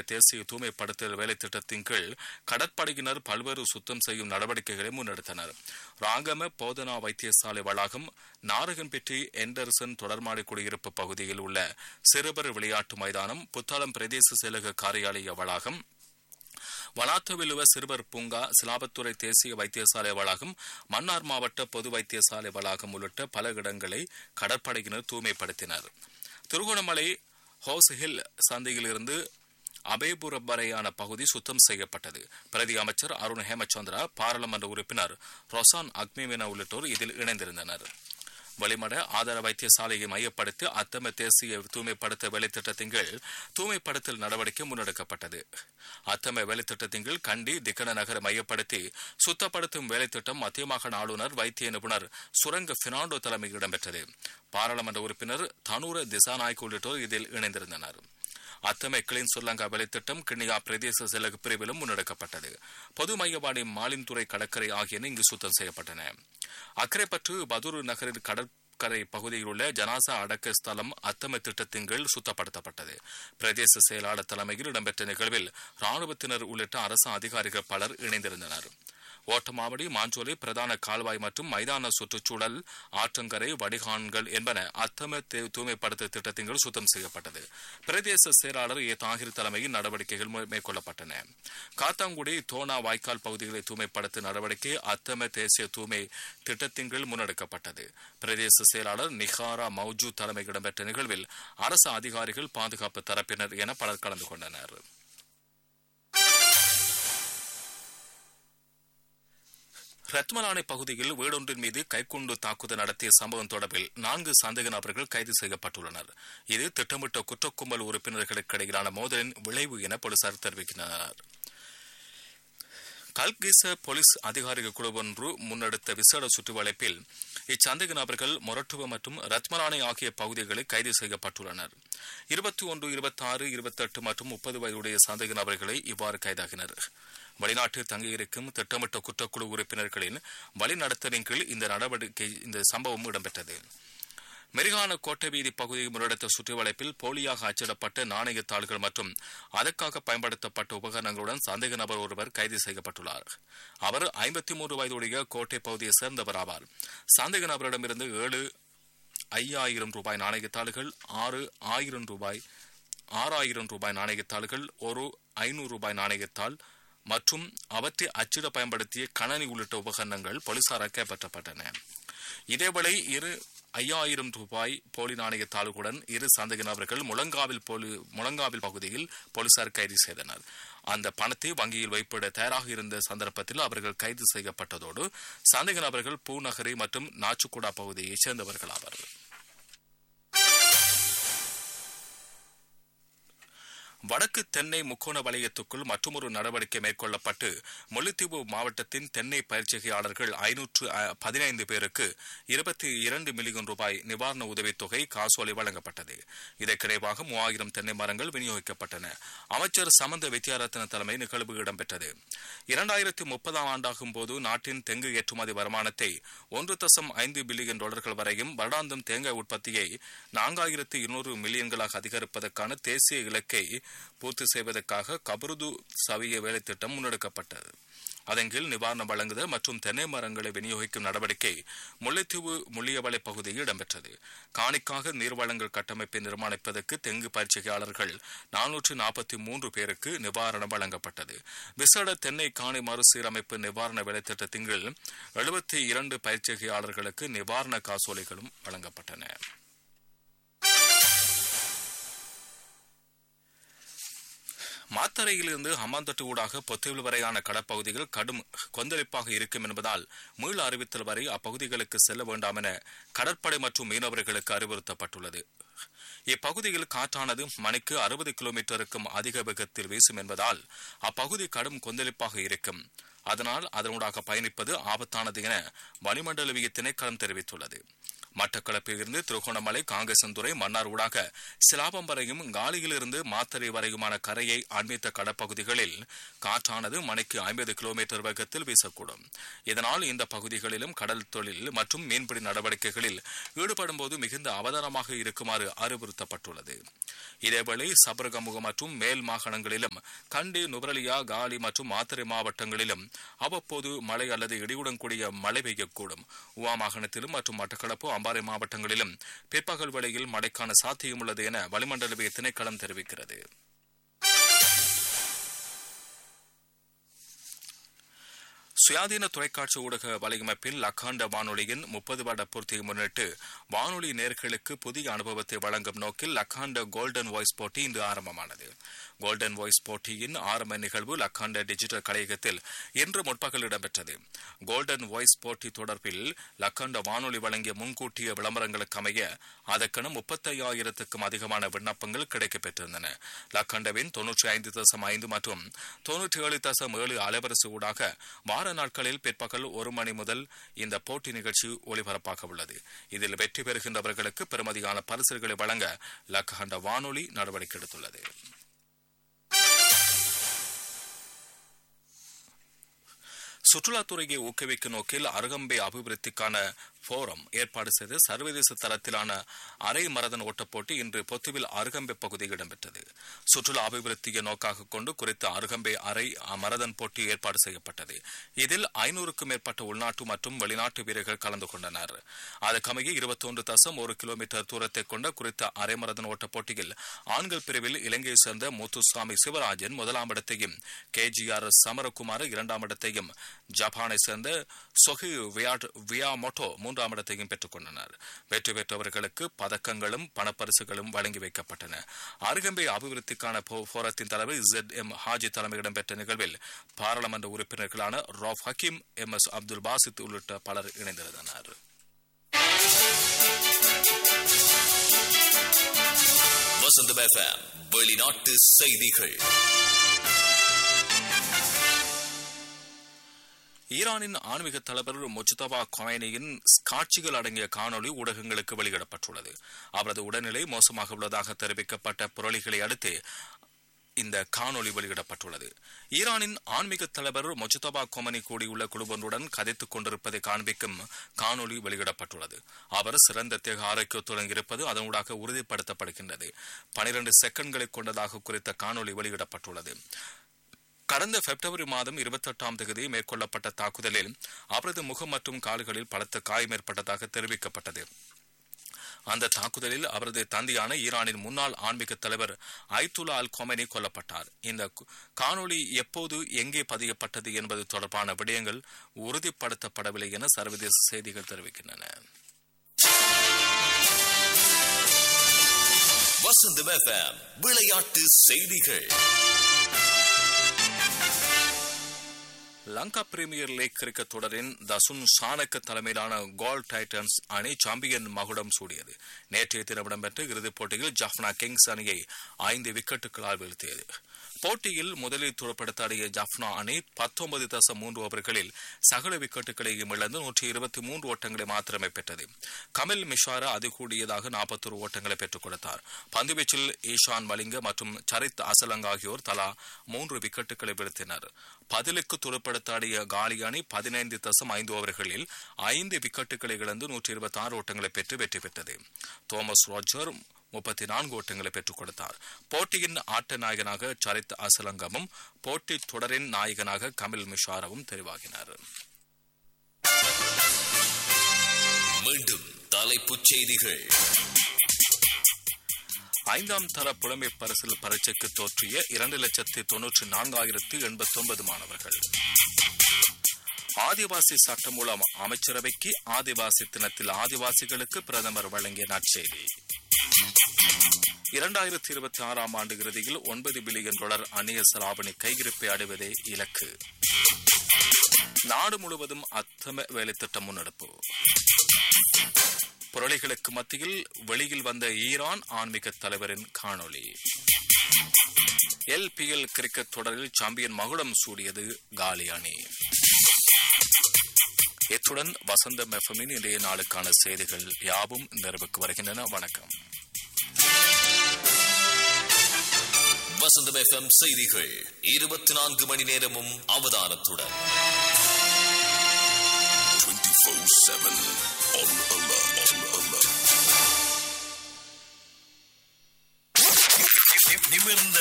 அத்தமை தேசிய தூய்மைப்படுத்தல் வேலை திட்டத்தின் கீழ் கடற்படையினர் பல்வேறு சுத்தம் செய்யும் நடவடிக்கைகளை முன்னெடுத்தனர் ராங்கம போதனா வைத்தியசாலை வளாகம் நாரகன்பெட்டி எண்டர்சன் தொடர்மாடி குடியிருப்பு பகுதியில் உள்ள சிறுவர் விளையாட்டு மைதானம் புத்தாளம் பிரதேச செயலக காரியாலய வளாகம் வளாத்தவிலுவ சிறுவர் பூங்கா சிலாபத்துறை தேசிய வைத்தியசாலை வளாகம் மன்னார் மாவட்ட பொது வைத்தியசாலை வளாகம் உள்ளிட்ட பல இடங்களை கடற்படையினர் தூய்மைப்படுத்தினர் திருகோணமலை ஹோஸ் ஹில் சந்தையிலிருந்து அபேபுரம் வரையான பகுதி சுத்தம் செய்யப்பட்டது பிரதி அமைச்சர் அருண் ஹேமச்சந்திரா பாராளுமன்ற உறுப்பினர் ரொசான் அக்மிவினா உள்ளிட்டோர் இதில் இணைந்திருந்தனர் வளிமட ஆதார வைத்தியசாலையை மையப்படுத்தி அத்தம தேசிய தூய்மைப்படுத்த வேலைத்திட்டத்தின் கீழ் தூய்மைப்படுத்தல் நடவடிக்கை முன்னெடுக்கப்பட்டது அத்தம வேலைத்திட்டத்தின் கீழ் கண்டி திக்கண நகரை மையப்படுத்தி சுத்தப்படுத்தும் வேலைத்திட்டம் மத்திய மாகாண ஆளுநர் வைத்திய நிபுணர் சுரங்க பினாண்டோ தலைமையில் இடம்பெற்றது பாராளுமன்ற உறுப்பினர் தனூர திசாநாயக் உள்ளிட்டோர் இதில் இணைந்திருந்தனர் அத்தமை கிளீன் சுல்லங்கா வேலைத்திட்டம் கிண்ணியா பிரதேச செயலக பிரிவிலும் முன்னெடுக்கப்பட்டது பொது மையவாடி மாலின்துறை கடற்கரை ஆகியன இங்கு சுத்தம் செய்யப்பட்டன அக்கரைப்பற்று பதுரு நகரின் கடற்கரை பகுதியில் உள்ள ஜனாசா அடக்க ஸ்தலம் அத்தமை திட்டத்தின் கீழ் சுத்தப்படுத்தப்பட்டது பிரதேச செயலாளர் தலைமையில் இடம்பெற்ற நிகழ்வில் ராணுவத்தினர் உள்ளிட்ட அரசு அதிகாரிகள் பலர் இணைந்திருந்தனர் ஓட்டமாவடி மாஞ்சோலை பிரதான கால்வாய் மற்றும் மைதான சுற்றுச்சூழல் ஆற்றங்கரை வடிகான்கள் என்பன அத்தம தூய்மைப்படுத்த திட்டத்தின் கீழ் சுத்தம் செய்யப்பட்டது பிரதேச செயலாளர் ஏ தாகிர் தலைமையில் நடவடிக்கைகள் மேற்கொள்ளப்பட்டன காத்தாங்குடி தோனா வாய்க்கால் பகுதிகளை தூய்மைப்படுத்த நடவடிக்கை அத்தம தேசிய தூய்மை திட்டத்தின் கீழ் முன்னெடுக்கப்பட்டது பிரதேச செயலாளர் நிகாரா மௌஜூ தலைமையில் இடம்பெற்ற நிகழ்வில் அரசு அதிகாரிகள் பாதுகாப்பு தரப்பினர் என பலர் கலந்து கொண்டனர் ரத்மலானை பகுதியில் வீடொன்றின் மீது கைக்குண்டு தாக்குதல் நடத்திய சம்பவம் தொடர்பில் நான்கு சந்தேக நபர்கள் கைது செய்யப்பட்டுள்ளனர் இது திட்டமிட்ட குற்றக்கும்பல் உறுப்பினர்களுக்கு இடையிலான மோதலின் விளைவு என போலீசார் தெரிவிக்கின்றனர் கல்கிச போலீஸ் அதிகாரிகள் குழு ஒன்று முன்னெடுத்த விசேட சுற்றுவளைப்பில் இச்சந்தேக நபர்கள் மொரட்டுவ மற்றும் ரத்மலானை ஆகிய பகுதிகளில் கைது செய்யப்பட்டுள்ளனர் இருபத்தி ஒன்று இருபத்தி ஆறு இருபத்தெட்டு மற்றும் முப்பது வயதுடைய சந்தேக நபர்களை இவ்வாறு கைதாகினர் வெளிநாட்டில் தங்கியிருக்கும் திட்டமிட்ட குற்றக்குழு உறுப்பினர்களின் வழிநடத்தலின் கீழ் இந்த நடவடிக்கை இந்த சம்பவம் இடம்பெற்றது மெரிகான கோட்டை வீதி பகுதியில் முன்னெடுத்த சுற்றுவளைப்பில் போலியாக அச்சிடப்பட்ட நாணயத்தாள்கள் மற்றும் அதற்காக பயன்படுத்தப்பட்ட உபகரணங்களுடன் சந்தேக நபர் ஒருவர் கைது செய்யப்பட்டுள்ளார் அவர் ஐம்பத்தி மூன்று வயதுடைய கோட்டை பகுதியை சேர்ந்தவர் ஆவார் சந்தேக நபரிடமிருந்து ஏழு ஐயாயிரம் ரூபாய் நாணயத்தாள்கள் ஆறு ஆயிரம் ரூபாய் ஆறாயிரம் ரூபாய் நாணயத்தாள்கள் ஒரு ஐநூறு ரூபாய் நாணயத்தாள் மற்றும் அவற்றை அச்சிட பயன்படுத்திய கணனி உள்ளிட்ட உபகரணங்கள் போலீசாரால் கைப்பற்றப்பட்டன இதேவேளை இரு ஐயாயிரம் ரூபாய் போலி நாணய தாளுடன் இரு சந்தேக நபர்கள் முழங்காவில் போலி முழங்காவில் பகுதியில் போலீசார் கைது செய்தனர் அந்த பணத்தை வங்கியில் வைப்பிட தயாராக இருந்த சந்தர்ப்பத்தில் அவர்கள் கைது செய்யப்பட்டதோடு சந்தேக நபர்கள் பூநகரி மற்றும் நாச்சுக்குடா பகுதியைச் சேர்ந்தவர்கள் ஆவர் வடக்கு தென்னை முக்கோண வலயத்துக்குள் மற்றொரு நடவடிக்கை மேற்கொள்ளப்பட்டு முல்லைத்தீவு மாவட்டத்தின் தென்னை பயிற்சிகையாளர்கள் ஐநூற்று பதினைந்து பேருக்கு இருபத்தி இரண்டு மில்லியன் ரூபாய் நிவாரண உதவித்தொகை காசோலை வழங்கப்பட்டது இதற்கிடைவாக மூவாயிரம் தென்னை மரங்கள் விநியோகிக்கப்பட்டன அமைச்சர் சமந்த வித்யாரத்ன தலைமை நிகழ்வு இடம்பெற்றது இரண்டாயிரத்தி முப்பதாம் ஆண்டாகும் போது நாட்டின் தெங்கு ஏற்றுமதி வருமானத்தை ஒன்று தசம் ஐந்து பில்லியன் டாலர்கள் வரையும் வருடாந்தம் தேங்காய் உற்பத்தியை நான்காயிரத்து இருநூறு மில்லியன்களாக அதிகரிப்பதற்கான தேசிய இலக்கை பூர்த்தி செய்வதற்காக கபருது சவிய வேலைத்திட்டம் முன்னெடுக்கப்பட்டது அதன் கீழ் நிவாரணம் வழங்குதல் மற்றும் தென்னை மரங்களை விநியோகிக்கும் நடவடிக்கை முல்லைத்தீவு முள்ளியவளை பகுதியில் இடம்பெற்றது காணிக்காக நீர்வளங்கள் கட்டமைப்பை நிர்மாணிப்பதற்கு தெங்கு பயிற்சிகையாளர்கள் நானூற்று நாற்பத்தி மூன்று பேருக்கு நிவாரணம் வழங்கப்பட்டது விசேட தென்னை காணி மறுசீரமைப்பு நிவாரண வேலைத்திட்டத்தின் கீழ் எழுபத்தி இரண்டு பயிற்சிகையாளர்களுக்கு நிவாரண காசோலைகளும் வழங்கப்பட்டன மாத்தரையிலிருந்து ஹம்மாந்தட்டு ஊடாக பொத்துவில் வரையான கடற்பகுதிகள் கடும் கொந்தளிப்பாக இருக்கும் என்பதால் மீள அறிவித்தல் வரை அப்பகுதிகளுக்கு செல்ல வேண்டாம் என கடற்படை மற்றும் மீனவர்களுக்கு அறிவுறுத்தப்பட்டுள்ளது இப்பகுதியில் காற்றானது மணிக்கு அறுபது கிலோமீட்டருக்கும் அதிக வேகத்தில் வீசும் என்பதால் அப்பகுதி கடும் கொந்தளிப்பாக இருக்கும் அதனால் அதனூடாக பயணிப்பது ஆபத்தானது என வளிமண்டலவிய திணைக்களம் தெரிவித்துள்ளது மட்டக்களப்பில் இருந்து திருகோணமலை காங்கேசன்துறை மன்னார் ஊடாக சிலாபம் வரையும் காலியிலிருந்து மாத்தறை வரையுமான கரையை அண்மித்த கடற்பகுதிகளில் காற்றானது மணிக்கு ஐம்பது கிலோமீட்டர் வேகத்தில் வீசக்கூடும் இதனால் இந்த பகுதிகளிலும் கடல் தொழில் மற்றும் மீன்பிடி நடவடிக்கைகளில் ஈடுபடும் போது மிகுந்த அவதானமாக இருக்குமாறு அறிவுறுத்தப்பட்டுள்ளது இதேவேளை சபரகமுக மற்றும் மேல் மாகாணங்களிலும் கண்டி நுவரலியா காலி மற்றும் மாத்தறை மாவட்டங்களிலும் அவ்வப்போது மழை அல்லது இடியுடன் கூடிய மழை பெய்யக்கூடும் உவா மாகாணத்திலும் மற்றும் மட்டக்களப்பு அம்பாறை மாவட்டங்களிலும் பிற்பகல் வேளையில் மழைக்கான சாத்தியம் உள்ளது என வளிமண்டலவிய திணைக்களம் தெரிவிக்கிறது சுயாதீன தொலைக்காட்சி ஊடக வலையமைப்பில் அக்காண்ட வானொலியின் முப்பது வருட பூர்த்தியை முன்னிட்டு வானொலி நேர்களுக்கு புதிய அனுபவத்தை வழங்கும் நோக்கில் லக்காண்ட கோல்டன் வாய்ஸ் போட்டி இன்று ஆரம்பமானது கோல்டன் வாய்ஸ் போட்டியின் ஆரம்ப நிகழ்வு லக்காண்ட டிஜிட்டல் கலையகத்தில் இன்று முற்பகல் இடம்பெற்றது கோல்டன் வாய்ஸ் போட்டி தொடர்பில் லக்காண்ட வானொலி வழங்கிய முன்கூட்டிய விளம்பரங்களுக்கு அமைய அதற்கென முப்பத்தையாயிரத்துக்கும் அதிகமான விண்ணப்பங்கள் கிடைக்கப்பெற்றிருந்தன லக்காண்டவின் தொன்னூற்றி ஐந்து தசம் ஐந்து மற்றும் தொன்னூற்றி ஏழு தசம் ஏழு அலைவரிசை ஊடாக வார நாட்களில் பிற்பகல் ஒரு மணி முதல் இந்த போட்டி நிகழ்ச்சி ஒலிபரப்பாக உள்ளது இதில் வெற்றி பெறுகின்றவர்களுக்கு பெருமதியான பரிசுகளை வழங்க லக்கஹண்ட வானொலி நடவடிக்கை எடுத்துள்ளது சுற்றுலாத்துறையை ஊக்குவிக்கும் நோக்கில் அருகம்பை அபிவிருத்திக்கான போரம் ஏற்பாடு செய்து சர்வதேச தரத்திலான அரை மரதன் ஓட்டப் போட்டி இன்று பொத்துவில் அருகம்பை பகுதியில் இடம்பெற்றது சுற்றுலா அபிவிருத்தியை நோக்காக கொண்டு குறித்த அருகம்பை அரை மரதன் போட்டி ஏற்பாடு செய்யப்பட்டது இதில் ஐநூறுக்கும் மேற்பட்ட உள்நாட்டு மற்றும் வெளிநாட்டு வீரர்கள் கலந்து கொண்டனர் அதற்கமைய இருபத்தொன்று தசம் ஒரு கிலோமீட்டர் தூரத்தை கொண்ட குறித்த அரை மரதன் ஓட்டப் போட்டியில் ஆண்கள் பிரிவில் இலங்கையை சேர்ந்த முத்துசாமி சிவராஜன் முதலாம் இடத்தையும் கே ஜி ஆர் சமரகுமார் இரண்டாம் இடத்தையும் ஜப்பானை சேர்ந்த சொஹி வியாமோட்டோ மூன்றாம் இடத்தையும் பெற்றுக் கொண்டனர் வெற்றி பெற்றவர்களுக்கு பதக்கங்களும் பணப்பரிசுகளும் வழங்கி வைக்கப்பட்டன அருகம்பை அபிவிருத்திக்கான போரத்தின் தலைவர் இசட் எம் ஹாஜி தலைமையில் இடம்பெற்ற நிகழ்வில் பாராளுமன்ற உறுப்பினர்களான ராஃப் ஹக்கீம் எம் எஸ் அப்துல் பாசித் உள்ளிட்ட பலர் இணைந்திருந்தனர் வசந்தம் எஃப்எம் வெளிநாட்டு செய்திகள் ஈரானின் ஆன்மீக தலைவர் முஜ்தபா கொமைனியின் காட்சிகள் அடங்கிய காணொலி ஊடகங்களுக்கு வெளியிடப்பட்டுள்ளது அவரது உடல்நிலை மோசமாக உள்ளதாக தெரிவிக்கப்பட்ட புரளிகளை அடுத்து இந்த காணொலி வெளியிடப்பட்டுள்ளது ஈரானின் ஆன்மீக தலைவர் மொஜிதபா கொமனி கூடியுள்ள குழுவொன்றுடன் கதைத்துக் கொண்டிருப்பதை காண்பிக்கும் காணொலி வெளியிடப்பட்டுள்ளது அவர் சிறந்த தேக ஆரோக்கியத்துடன் இருப்பது அதனூடாக உறுதிப்படுத்தப்படுகின்றது பனிரண்டு செகண்ட்களை கொண்டதாக குறித்த காணொலி வெளியிடப்பட்டுள்ளது கடந்த பிப்ரவரி மாதம் இருபத்தெட்டாம் தேதி மேற்கொள்ளப்பட்ட தாக்குதலில் அவரது முகம் மற்றும் கால்களில் பலத்த காயம் ஏற்பட்டதாக தெரிவிக்கப்பட்டது அந்த தாக்குதலில் அவரது தந்தையான ஈரானின் முன்னாள் ஆன்மீக தலைவர் ஐத்துல்லா அல் கொமெனி கொல்லப்பட்டார் இந்த காணொளி எப்போது எங்கே பதியப்பட்டது என்பது தொடர்பான விடயங்கள் உறுதிப்படுத்தப்படவில்லை என சர்வதேச செய்திகள் தெரிவிக்கின்றன வசந்தம் எஃப்எம் விளையாட்டு செய்திகள் லங்கா பிரீமியர் லீக் கிரிக்கெட் தொடரின் தசுன் ஷானக்க தலைமையிலான கோல் டைட்டன்ஸ் அணி சாம்பியன் மகுடம் சூடியது நேற்றைய தினம் இடம்பெற்ற இறுதிப் போட்டியில் ஜாஃப்னா கிங்ஸ் அணியை ஐந்து விக்கெட்டுகளால் வீழ்த்தியது போட்டியில் முதலில் துறப்படுத்தாடிய ஜாஃப்னா அணி பத்தொன்பது தசம் மூன்று ஓவர்களில் சகல விக்கெட்டுகளையும் இழந்து நூற்றி இருபத்தி மூன்று ஓட்டங்களை மாத்திரமே பெற்றது கமில் மிஷாரா அதிகூடியதாக நாற்பத்தொரு ஓட்டங்களை பெற்றுக் கொடுத்தார் பந்துவீச்சில் ஈஷான் மலிங்க மற்றும் சரித் அசலங் ஆகியோர் தலா மூன்று விக்கெட்டுகளை வீழ்த்தினர் பதிலுக்கு துறப்படுத்தாடிய காலி அணி பதினைந்து தசம் ஐந்து ஓவர்களில் ஐந்து விக்கெட்டுகளை இழந்து நூற்றி இருபத்தி ஆறு ஓட்டங்களை பெற்று வெற்றி பெற்றது தோமஸ் ரோஜர் முப்பத்தி நான்கு ஓட்டங்களை பெற்றுக் கொடுத்தார் போட்டியின் ஆட்ட நாயகனாக சரித் அசலங்கமும் போட்டி தொடரின் நாயகனாக கமில் மிஷாரவும் தெரிவாகினார் மீண்டும் தலைப்புச் செய்திகள் ஐந்தாம் தர புலமை பரிசில் பரீட்சைக்கு தோற்றிய இரண்டு லட்சத்தி தொன்னூற்றி நான்காயிரத்து எண்பத்தி ஒன்பது மாணவர்கள் ஆதிவாசி சட்டம் மூலம் அமைச்சரவைக்கு ஆதிவாசி தினத்தில் ஆதிவாசிகளுக்கு பிரதமர் வழங்கிய நற்செய்தி இரண்டாயிரத்தி இருபத்தி ஆறாம் ஆண்டு இறுதியில் ஒன்பது பில்லியன் டாலர் அந்நிய செலாவணி கையிருப்பை அடைவதே இலக்கு நாடு முழுவதும் அத்தம வேலை திட்டம் முன்னெடுப்பு புரளிகளுக்கு மத்தியில் வெளியில் வந்த ஈரான் ஆன்மீக தலைவரின் காணொளி எல்பிஎல் கிரிக்கெட் தொடரில் சாம்பியன் மகுடம் சூடியது காலி அணி இத்துடன் வசந்த மெஃபமின் இன்றைய நாளுக்கான செய்திகள் யாவும் நிறைவுக்கு வருகின்றன வணக்கம் வசந்தம் எஃப்எம் செய்திகள் இருபத்தி நான்கு மணி நேரமும் அவதானத்துடன் 24-7 on alert. On alert. நிமிர்ந்த